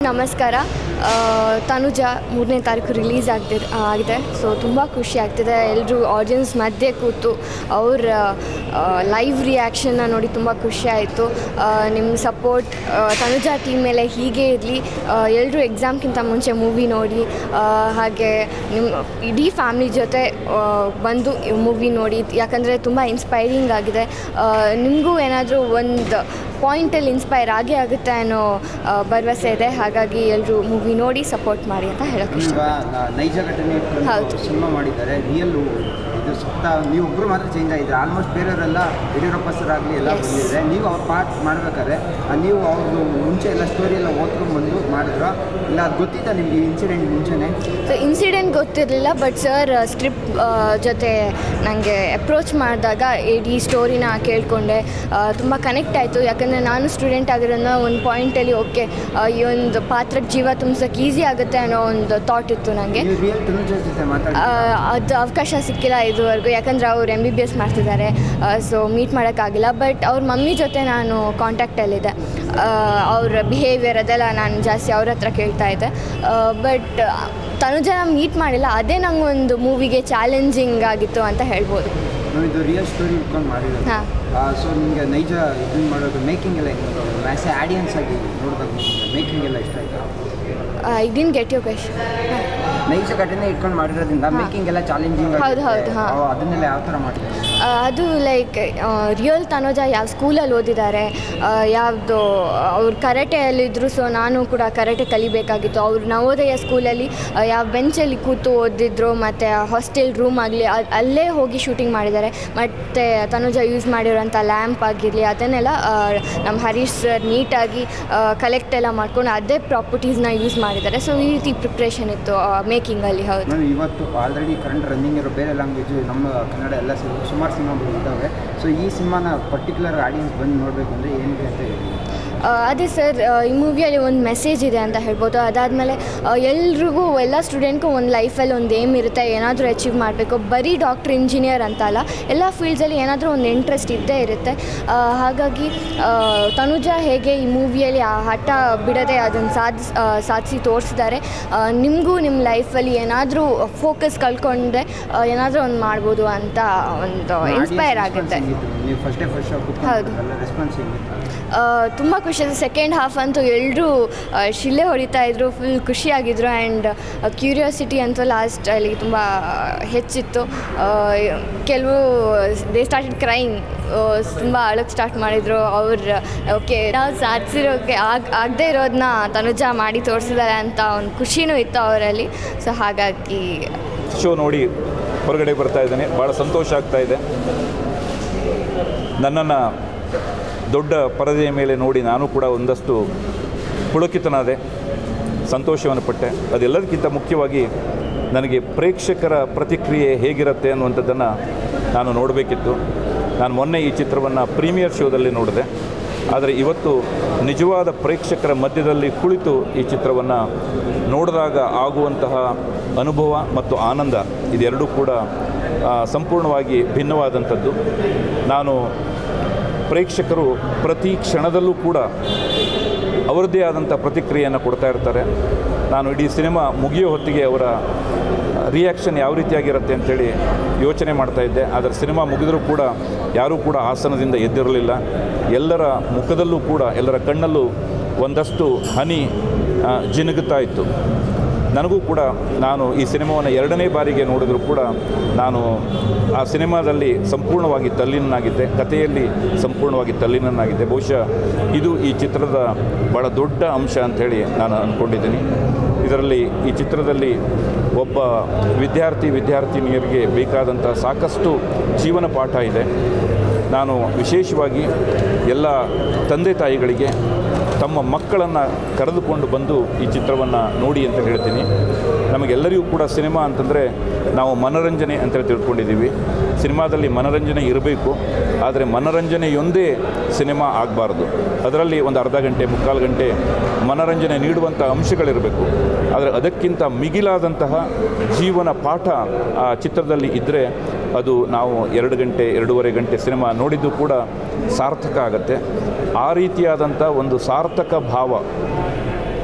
ನಮಸ್ಕಾರ ಆ, ತನುಜ ಮೂರನೇ ತಾರೀಕು ರಿಲೀಸ್ ಆಗ್ತಿ ಆಗಿದೆ ಸೊ ತುಂಬ ಖುಷಿ ಆಗ್ತಿದೆ ಎಲ್ಲರೂ ಆಡಿಯನ್ಸ್ ಮಧ್ಯೆ ಕೂತು ಅವ್ರ ಲೈವ್ ರಿಯಾಕ್ಷನ್ನ ನೋಡಿ ತುಂಬ ಖುಷಿ ಆಯಿತು ನಿಮ್ಮ ಸಪೋರ್ಟ್ ತನುಜಾ ಟೀಮ್ ಮೇಲೆ ಹೀಗೆ ಇರಲಿ ಎಲ್ಲರೂ ಎಕ್ಸಾಮ್ಗಿಂತ ಮುಂಚೆ ಮೂವಿ ನೋಡಿ ಆ, ಹಾಗೆ ನಿಮ್ಮ ಇಡೀ ಫ್ಯಾಮಿಲಿ ಜೊತೆ ಆ, ಬಂದು ಮೂವಿ ನೋಡಿ ಯಾಕಂದರೆ ತುಂಬ ಇನ್ಸ್ಪೈರಿಂಗ್ ಆಗಿದೆ ನಿಮಗೂ ಏನಾದರೂ ಒಂದು ಪಾಯಿಂಟಲ್ಲಿ ಇನ್ಸ್ಪೈರ್ ಆಗೇ ಆಗುತ್ತೆ ಅನ್ನೋ ಆ, ಭರವಸೆ ಇದೆ ಹಾಗಾಗಿ ಎಲ್ಲರೂ ಮೂವಿ ನೋಡಿ ಸಪೋರ್ಟ್ ಮಾಡಿ ಅಂತ ಹೇಳೋಕ್ಕೆ ಇಷ್ಟ ಈಗ ನ- ನೈಜ ಘಟನೆ ಇಟ್ಕೊಂಡು ಹೌದು. ಸಿನಿಮಾ ಮಾಡಿದ್ದಾರೆ ರಿಯಲ್ ಇದು ಸುತ್ತ ನೀವೊಬ್ಬರು ಮಾತ್ರ ಚೇಂಜ್ ಆಗಿದ್ರೆ ಆಲ್ಮೋಸ್ಟ್ ಬೇರೆಯವರೆಲ್ಲ ಯಡಿಯೂರಪ್ಪ ಸರ್ ಆಗಲಿ ಎಲ್ಲ Yes. ಬಂದಿದ್ರೆ ನೀವು ಅವ್ರ ಪಾರ್ಟ್ ಮಾಡ್ಬೇಕಾದ್ರೆ ಆ, ನೀವು ಅವ್ರದ್ದು ಮುಂಚೆ ಎಲ್ಲ ಸ್ಟೋರಿ ಎಲ್ಲ ಓದ್ಕೊಂಡು ಬಂದು ಮಾಡಿದ್ರ ಇಲ್ಲ ಅದು ಗೊತ್ತಿತ್ತ ನಿಮಗೆ ಇನ್ಸಿಡೆಂಟ್ ಮುಂಚೆನೆ ಸೊ ಇನ್ಸಿಡೆಂಟ್ ಗೊತ್ತಿರಲಿಲ್ಲ ಬಟ್ ಸರ್ ಸ್ಕ್ರಿಪ್ಟ್ ಜೊತೆ ನನಗೆ ಅಪ್ರೋಚ್ ಮಾಡಿದಾಗ ಇಡೀ ಸ್ಟೋರಿನ ಕೇಳಿಕೊಂಡೆ ತುಂಬ ಕನೆಕ್ಟ್ ಆಯಿತು ಯಾಕಂದರೆ ನಾನು ಸ್ಟೂಡೆಂಟ್ ಆಗಿರೋದ್ರಿಂದ ಒಂದು ಪಾಯಿಂಟಲ್ಲಿ ಓಕೆ ಈ ಒಂದು ಪಾತ್ರಕ್ಕೆ ಜೀವ ತುಂಬಿಸೋಕೆ ಈಸಿ ಆಗುತ್ತೆ ಅನ್ನೋ ಒಂದು ಥಾಟ್ ಇತ್ತು ನನಗೆ ನೀವು ರಿಯಲ್ ತನುಜ ಜೊತೆ ಮಾತಾಡಿ ಅದು ಅವಕಾಶ ಸಿಕ್ಕಿಲ್ಲ ಇದುವರೆಗೂ ಯಾಕಂದರೆ ಅವ್ರು ಎಮ್ ಬಿ ಬಿ ಎಸ್ ಮಾಡ್ತಿದ್ದಾರೆ ಸೊ ಮೀಟ್ ಮಾಡೋಕ್ಕಾಗಿಲ್ಲ ಬಟ್ ಅವ್ರ ಮಮ್ಮಿ ಜೊತೆ ನಾನು ಕಾಂಟ್ಯಾಕ್ಟಲ್ಲಿದ್ದೆ ಅವ್ರ ಬಿಹೇವಿಯರ್ ಅದೆಲ್ಲ ನಾನು ಜಾಸ್ತಿ ಅವ್ರ ಹತ್ರ ಕೇಳ್ತಾ ಇದ್ದೆ ಬಟ್ ತನುಜನ ಮೀಟ್ ಮಾಡಿಲ್ಲ ಅದೇ ನಂಗೆ ಒಂದು ಮೂವಿಗೆ ಚಾಲೆಂಜಿಂಗ್ ಆಗಿತ್ತು ಅಂತ ಹೇಳ್ಬೋದು ನಾವು ಇದು ರಿಯಲ್ ಸ್ಟೋರಿ ಇಟ್ಕೊಂಡು ಮಾಡಿರೋದು ಹಾ. ಸೊ ನಿಮಗೆ ನೈಜ ಇದನ್ನ ಮಾಡೋದು ಮೇಕಿಂಗ್ ಎಲ್ಲ ಹೆಂಗೆ ಮ್ಯಾಸೆ ಆಡಿಯನ್ಸ್ ಆಗಿ ನೋಡಿದಾಗ ಮೇಕಿಂಗ್ ಎಲ್ಲ ಇಷ್ಟ ಆಯ್ತಾ I didn't get you question ನೈಜ ಘಟನೆ ಇಟ್ಕೊಂಡು ಮಾಡಿರೋದ್ರಿಂದ ಮೇಕಿಂಗ್ ಎಲ್ಲ ಚಾಲೆಂಜಿಂಗ್ ಹೌದು, ಹೌದು, ಹಾ. ಅದನ್ನೆಲ್ಲ ಯಾವ ಥರ ಮಾಡ್ತಾರೆ ಅದು ಲೈಕ್ ರಿಯಲ್ ತನೋಜ ಯಾವ ಸ್ಕೂಲಲ್ಲಿ ಓದಿದ್ದಾರೆ ಯಾವುದು ಅವ್ರು ಕರಾಟೆಯಲ್ಲಿದ್ದರು ಸೊ ನಾನು ಕೂಡ ಕರಾಟೆ ಕಲಿಬೇಕಾಗಿತ್ತು ಅವ್ರು ನವೋದಯ ಸ್ಕೂಲಲ್ಲಿ ಯಾವ ಬೆಂಚಲ್ಲಿ ಕೂತು ಓದಿದ್ರು ಮತ್ತು ಹಾಸ್ಟೆಲ್ ರೂಮ್ ಆಗಲಿ ಅಲ್ಲೇ ಹೋಗಿ ಶೂಟಿಂಗ್ ಮಾಡಿದ್ದಾರೆ ಮತ್ತು ತನುಜ ಯೂಸ್ ಮಾಡಿರೋಂಥ ಲ್ಯಾಂಪ್ ಆಗಿರಲಿ ಅದನ್ನೆಲ್ಲ ಆ, ನಮ್ಮ ಹರೀಶ್ ಸರ್ ನೀಟಾಗಿ ಕಲೆಕ್ಟ್ ಎಲ್ಲ ಮಾಡ್ಕೊಂಡು ಅದೇ ಪ್ರಾಪರ್ಟೀಸ್ನ ಯೂಸ್ ಮಾಡಿದ್ದಾರೆ ಸೊ ಈ ರೀತಿ ಪ್ರಿಪ್ರೇಷನ್ ಇತ್ತು ಮೇಕಿಂಗಲ್ಲಿ ಹೌದು ನಾನು ಇವತ್ತು ಆಲ್ರೆಡಿ ಕರೆಂಟ್ ರನ್ನಿಂಗ್ ಇರೋ ಬೇರೆ ಲ್ಯಾಂಗ್ವೇಜು ನಮ್ಮ ಕನ್ನಡ ಎಲ್ಲ ಸಿ- ಸುಮಾರು ಸಿನಿಮಾಗಳು ಇದ್ದಾವೆ ಸೊ ಈ ಸಿನಿಮಾನ ಪರ್ಟಿಕ್ಯುಲರ್ ಆಡಿಯನ್ಸ್ ಬಂದು ನೋಡಬೇಕು ಅಂದರೆ ಏನಿದೆ ಅಂತ ಹೇಳಿ ಆ, ಅದೇ ಸರ್ ಆ, ಈ ಮೂವಿಯಲ್ಲಿ ಒಂದು ಮೆಸೇಜ್ ಇದೆ ಅಂತ ಹೇಳ್ಬೋದು ಅದಾದಮೇಲೆ ಎಲ್ರಿಗೂ ಎಲ್ಲ ಸ್ಟೂಡೆಂಟ್ಗೂ ಒಂದು ಲೈಫಲ್ಲಿ ಒಂದು ಏಮ್ ಇರುತ್ತೆ ಏನಾದರೂ ಅಚೀವ್ ಮಾಡಬೇಕು ಬರೀ ಡಾಕ್ಟ್ರ್ ಇಂಜಿನಿಯರ್ ಅಂತ ಅಲ್ಲ ಎಲ್ಲ ಫೀಲ್ಡ್ಸಲ್ಲಿ ಏನಾದರೂ ಒಂದು ಇಂಟ್ರೆಸ್ಟ್ ಇದ್ದೇ ಇರುತ್ತೆ ಆ, ಹಾಗಾಗಿ ಆ, ತನುಜ ಹೇಗೆ ಈ ಮೂವಿಯಲ್ಲಿ ಆ ಹಠ ಬಿಡದೆ ಅದನ್ನು ಸಾಧಿಸ್ ಸಾಧಿಸಿ ತೋರಿಸಿದ್ದಾರೆ ನಿಮಗೂ ನಿಮ್ಮ ಲೈಫಲ್ಲಿ ಏನಾದರೂ ಫೋಕಸ್ ಕಳ್ಕೊಂಡ್ರೆ ಏನಾದರೂ ಒಂದು ಮಾಡ್ಬೋದು ಅಂತ ಒಂದು ಇನ್ಸ್ಪೈರ್ ಆಗುತ್ತೆ ನೀವು ಫಸ್ಟ್ ಡೇ ಫಸ್ಟ್ ಶೋ ಹೌದು. ಕುತ್ಕೊಂಡು ರೆಸ್ಪಾನ್ಸ್ ಹೆಂಗಿತ್ತು ತುಂಬ ಖುಷಿ ಆಯಿತು ಸೆಕೆಂಡ್ ಹಾಫ್ ಅಂತೂ ಎಲ್ಲರೂ ಶಿಳ್ಳೆ ಹೊಡಿತಾ ಇದ್ರು ಫುಲ್ ಖುಷಿಯಾಗಿದ್ರು ಆ್ಯಂಡ್ ಕ್ಯೂರಿಯಾಸಿಟಿ ಅಂತೂ ಲಾಸ್ಟ್ ಅಲ್ಲಿ ತುಂಬ ಹೆಚ್ಚಿತ್ತು ಆ, ಕೆಲವು ದೇ ಸ್ಟಾರ್ಟೆಡ್ ಕ್ರೈಮ್ ತುಂಬ ಅಳಕ್ಕೆ ಸ್ಟಾರ್ಟ್ ಮಾಡಿದರು ಅವ್ರು ಓಕೆ ನಾವು ಸಾಧಿಸಿರೋಕ್ಕೆ ಆಗ ಆಗದೇ ಇರೋದನ್ನ ತನುಜ ಮಾಡಿ ತೋರಿಸಿದ್ದಾರೆ ಅಂತ ಒಂದು ಖುಷಿನೂ ಇತ್ತು ಅವರಲ್ಲಿ ಸೊ ಹಾಗಾಗಿ ಶೋ ನೋಡಿ ಹೊರಗಡೆ ಬರ್ತಾ ಇದ್ದೇನೆ ಭಾಳ ಸಂತೋಷ ಆಗ್ತಾ ಇದೆ ನನ್ನನ್ನು ದೊಡ್ಡ ಪರದೆಯ ಮೇಲೆ ನೋಡಿ ನಾನು ಕೂಡ ಒಂದಷ್ಟು ಪುಳಕಿತನಾದೆ ಸಂತೋಷವನ್ನು ಪಟ್ಟೆ ಅದೆಲ್ಲದಕ್ಕಿಂತ ಮುಖ್ಯವಾಗಿ ನನಗೆ ಪ್ರೇಕ್ಷಕರ ಪ್ರತಿಕ್ರಿಯೆ ಹೇಗಿರುತ್ತೆ ಅನ್ನುವಂಥದ್ದನ್ನು ನಾನು ನೋಡಬೇಕಿತ್ತು ನಾನು ಮೊನ್ನೆ ಈ ಚಿತ್ರವನ್ನು ಪ್ರೀಮಿಯರ್ ಶೋದಲ್ಲಿ ನೋಡಿದೆ ಆದರೆ ಇವತ್ತು ನಿಜವಾದ ಪ್ರೇಕ್ಷಕರ ಮಧ್ಯದಲ್ಲಿ ಕುಳಿತು ಈ ಚಿತ್ರವನ್ನು ನೋಡಿದಾಗ ಆಗುವಂತಹ ಅನುಭವ ಮತ್ತು ಆನಂದ ಇದೆರಡೂ ಕೂಡ ಆ, ಸಂಪೂರ್ಣವಾಗಿ ಭಿನ್ನವಾದಂಥದ್ದು ನಾನು ಪ್ರೇಕ್ಷಕರು ಪ್ರತಿ ಕ್ಷಣದಲ್ಲೂ ಕೂಡ ಅವರದ್ದೇ ಆದಂಥ ಪ್ರತಿಕ್ರಿಯೆಯನ್ನು ಕೊಡ್ತಾ ಇರ್ತಾರೆ ನಾನು ಇಡೀ ಸಿನಿಮಾ ಮುಗಿಯೋ ಹೊತ್ತಿಗೆ ಅವರ ರಿಯಾಕ್ಷನ್ ಯಾವ ರೀತಿಯಾಗಿರುತ್ತೆ ಅಂತೇಳಿ ಯೋಚನೆ ಮಾಡ್ತಾ ಇದ್ದೆ ಆದರೆ ಸಿನಿಮಾ ಮುಗಿದರೂ ಕೂಡ ಯಾರೂ ಕೂಡ ಆಸನದಿಂದ ಎದ್ದಿರಲಿಲ್ಲ ಎಲ್ಲರ ಮುಖದಲ್ಲೂ ಕೂಡ ಎಲ್ಲರ ಕಣ್ಣಲ್ಲೂ ಒಂದಷ್ಟು ಹನಿ ಆ, ಜಿನುಗುತ್ತಾ ಇತ್ತು ನನಗೂ ಕೂಡ ನಾನು ಈ ಸಿನಿಮಾವನ್ನು ಎರಡನೇ ಬಾರಿಗೆ ನೋಡಿದರೂ ಕೂಡ ನಾನು ಆ ಸಿನಿಮಾದಲ್ಲಿ ಸಂಪೂರ್ಣವಾಗಿ ತಲ್ಲೀನನಾಗಿದ್ದೆ ಕಥೆಯಲ್ಲಿ ಸಂಪೂರ್ಣವಾಗಿ ತಲ್ಲೀನನಾಗಿದ್ದೆ ಬಹುಶಃ ಇದು ಈ ಚಿತ್ರದ ಭಾಳ ದೊಡ್ಡ ಅಂಶ ಅಂಥೇಳಿ ನಾನು ಅಂದ್ಕೊಂಡಿದ್ದೀನಿ ಇದರಲ್ಲಿ ಈ ಚಿತ್ರದಲ್ಲಿ ಒಬ್ಬ ವಿದ್ಯಾರ್ಥಿ ವಿದ್ಯಾರ್ಥಿನಿಯರಿಗೆ ಬೇಕಾದಂಥ ಸಾಕಷ್ಟು ಜೀವನ ಪಾಠ ಇದೆ ನಾನು ವಿಶೇಷವಾಗಿ ಎಲ್ಲ ತಂದೆ ತಾಯಿಗಳಿಗೆ ತಮ್ಮ ಮಕ್ಕಳನ್ನು ಕರೆದುಕೊಂಡು ಬಂದು ಈ ಚಿತ್ರವನ್ನು ನೋಡಿ ಅಂತ ಹೇಳ್ತೀನಿ ನಮಗೆಲ್ಲರಿಗೂ ಕೂಡ ಸಿನಿಮಾ ಅಂತಂದರೆ ನಾವು ಮನರಂಜನೆ ಅಂತೇಳಿ ತಿಳ್ಕೊಂಡಿದ್ದೀವಿ ಸಿನಿಮಾದಲ್ಲಿ ಮನರಂಜನೆ ಇರಬೇಕು ಆದರೆ ಮನರಂಜನೆಯೊಂದೇ ಸಿನಿಮಾ ಆಗಬಾರ್ದು ಅದರಲ್ಲಿ ಒಂದು ಅರ್ಧ ಗಂಟೆ ಮುಕ್ಕಾಲು ಗಂಟೆ ಮನರಂಜನೆ ನೀಡುವಂಥ ಅಂಶಗಳಿರಬೇಕು ಆದರೆ ಅದಕ್ಕಿಂತ ಮಿಗಿಲಾದಂತಹ ಜೀವನ ಪಾಠ ಆ ಚಿತ್ರದಲ್ಲಿ ಇದ್ದರೆ ಅದು ನಾವು ಎರಡು ಗಂಟೆ ಎರಡೂವರೆ ಗಂಟೆ ಸಿನಿಮಾ ನೋಡಿದ್ದು ಕೂಡ ಸಾರ್ಥಕ ಆಗುತ್ತೆ ಆ ರೀತಿಯಾದಂಥ ಒಂದು ಸಾರ್ಥಕ ಭಾವ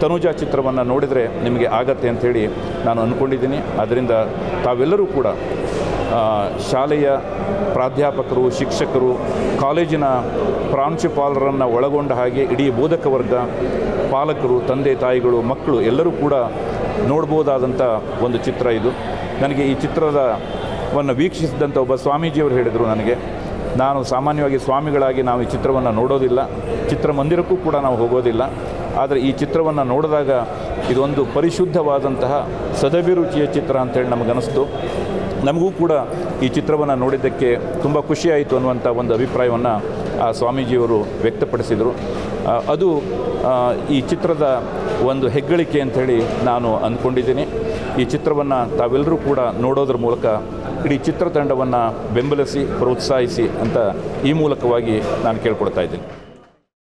ತನುಜಾ ಚಿತ್ರವನ್ನು ನೋಡಿದರೆ ನಿಮಗೆ ಆಗತ್ತೆ ಅಂಥೇಳಿ ನಾನು ಅಂದ್ಕೊಂಡಿದ್ದೀನಿ ಅದರಿಂದ ತಾವೆಲ್ಲರೂ ಕೂಡ ಆ, ಶಾಲೆಯ ಪ್ರಾಧ್ಯಾಪಕರು ಶಿಕ್ಷಕರು ಕಾಲೇಜಿನ ಪ್ರಾಂಶುಪಾಲರನ್ನು ಒಳಗೊಂಡ ಹಾಗೆ ಇಡೀ ಬೋಧಕ ವರ್ಗ ಪಾಲಕರು ತಂದೆ ತಾಯಿಗಳು ಮಕ್ಕಳು ಎಲ್ಲರೂ ಕೂಡ ನೋಡ್ಬೋದಾದಂಥ ಒಂದು ಚಿತ್ರ ಇದು ನನಗೆ ಈ ಚಿತ್ರದ ವನ್ನು ವೀಕ್ಷಿಸಿದಂಥ ಒಬ್ಬ ಸ್ವಾಮೀಜಿಯವರು ಹೇಳಿದರು ನನಗೆ ನಾನು ಸಾಮಾನ್ಯವಾಗಿ ಸ್ವಾಮಿಗಳಾಗಿ ನಾವು ಈ ಚಿತ್ರವನ್ನು ನೋಡೋದಿಲ್ಲ ಚಿತ್ರಮಂದಿರಕ್ಕೂ ಕೂಡ ನಾವು ಹೋಗೋದಿಲ್ಲ ಆದರೆ ಈ ಚಿತ್ರವನ್ನು ನೋಡಿದಾಗ ಇದೊಂದು ಪರಿಶುದ್ಧವಾದಂತಹ ಸದಭಿರುಚಿಯ ಚಿತ್ರ ಅಂತೇಳಿ ನಮಗನಿಸ್ತು ನಮಗೂ ಕೂಡ ಈ ಚಿತ್ರವನ್ನು ನೋಡಿದ್ದಕ್ಕೆ ತುಂಬ ಖುಷಿಯಾಯಿತು ಅನ್ನುವಂಥ ಒಂದು ಅಭಿಪ್ರಾಯವನ್ನು ಆ ಸ್ವಾಮೀಜಿಯವರು ವ್ಯಕ್ತಪಡಿಸಿದರು ಆ, ಅದು ಆ, ಈ ಚಿತ್ರದ ಒಂದು ಹೆಗ್ಗಳಿಕೆ ಅಂಥೇಳಿ ನಾನು ಅಂದ್ಕೊಂಡಿದ್ದೀನಿ ಈ ಚಿತ್ರವನ್ನು ತಾವೆಲ್ಲರೂ ಕೂಡ ನೋಡೋದ್ರ ಮೂಲಕ ಇಡೀ ಚಿತ್ರತಂಡವನ್ನು ಬೆಂಬಲಿಸಿ ಪ್ರೋತ್ಸಾಹಿಸಿ ಅಂತ ಈ ಮೂಲಕವಾಗಿ ನಾನು ಕೇಳ್ಕೊಡ್ತಾ ಇದ್ದೀನಿ